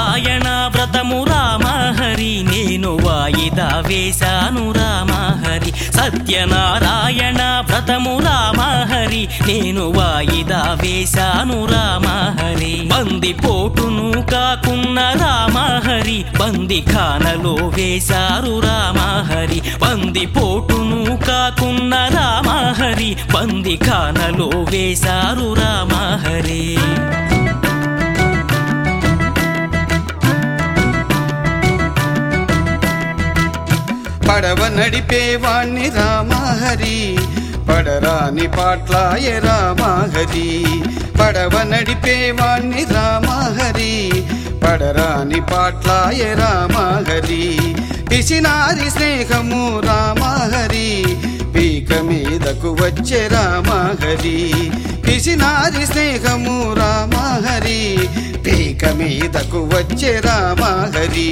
సత్యనారాయణ వ్రతము రామహరి నేను వాయిదా వేశాను రామహరి సత్యనారాయణ వ్రతము రామహరి నేను వాయిదా వేశాను రామహరి బంది పోటును కాకున్న రామహరి బంది ఖానలో వేశారు రామహరి బంది పోటును కాకున్న రామహరి బంది ఖానలో వేశారు రామహరి పడవ నడిపేవాణ్ణి రామహరి పడరాని పాట్లాయ రామహరి పడవ నడిపేవాణ్ణి రామహరి పడరాని పాట్లాయ రామహరి పిసినారి స్నేహము రామహరి పీక మీదకు వచ్చే రామహరి పిసినారి స్నేహము రామహరి పీక మీదకు వచ్చే రామహరి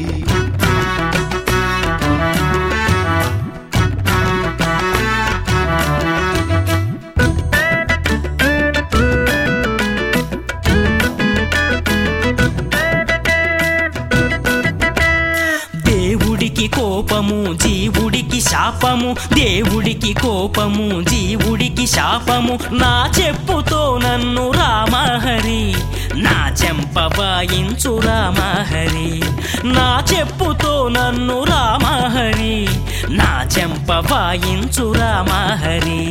దేవుడికి కోపము జీవుడికి శాపము దేవుడికి కోపము జీవుడికి శాపము నా చెప్పుతో నన్ను రామహరి నా చెంప వాయించు రామహరి నా చెప్పుతో నన్ను రామహరి నా చెంప వాయించు రామహరి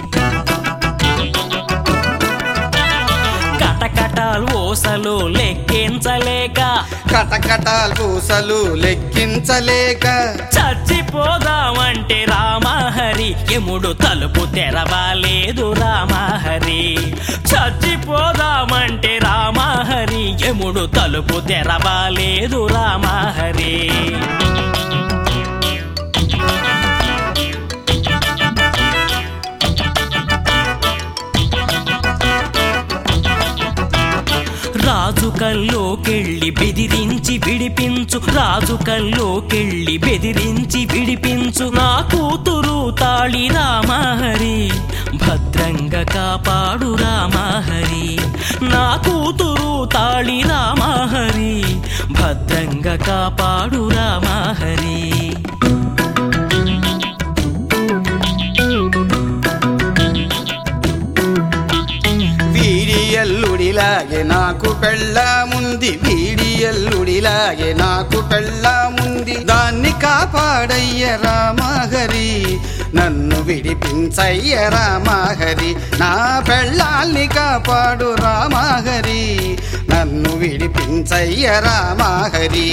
కటకటాల్ ఓసలు లెక్కించలేక కటకటాలు పూసలు లెక్కించలేక చచ్చిపోదామంటే రామహరి యముడు తలుపు తెరవాలేదు రామహరి చచ్చిపోదామంటే రామహరి యముడు తలుపు తెరవాలేదు రామహరి రాజు కల్లోకెళ్ళి బెదిరించి విడిపించు రాజు కల్లోకెళ్ళి బెదిరించి విడిపించు నా కూతురు తాళి రామహరి భద్రంగా కాపాడు రామహరి నా కూతురు తాళి రామహరి భద్రంగా కాపాడు రామహరి వీడి అల్లుడిలాగే నాకు పెళ్ళాముంది వీడి అల్లుడిలాగే నాకు పెళ్ళాముంది దాన్ని కాపాడయ్య రామహరి నన్ను విడిపించయ్య రామహరి నా పెళ్ళాల్ని కాపాడు రామహరి నన్ను విడిపించయ్య రామహరి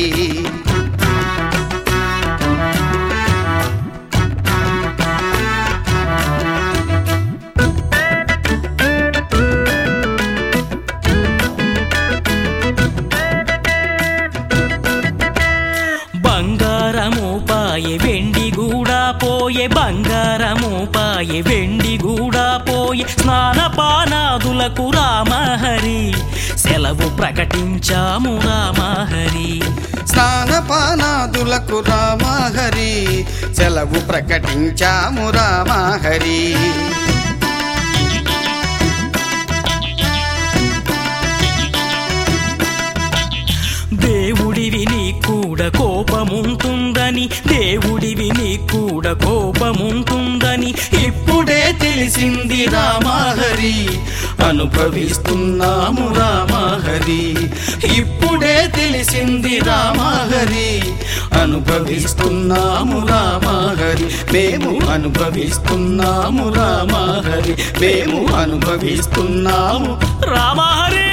బంగారము పాయే వెండి గూడా పోయే బంగారము పాయే వెండి గూడా పోయే స్నానపానాదులకు రామహరి సెలవు ప్రకటించాము రామహరి స్నానపానాదులకు రామహరి సెలవు ప్రకటించాము రామహరి దేవుడివి నీ కూడా కోపముంటుందని దేవుడివి నీ కూడా కోపముంటుందని ఇప్పుడే తెలిసింది రామహరి అనుభవిస్తున్నాము రామహరి ఇప్పుడే తెలిసింది రామహరి అనుభవిస్తున్నాము రామహరి మేము అనుభవిస్తున్నాము రామహరి మేము అనుభవిస్తున్నాము రామహరి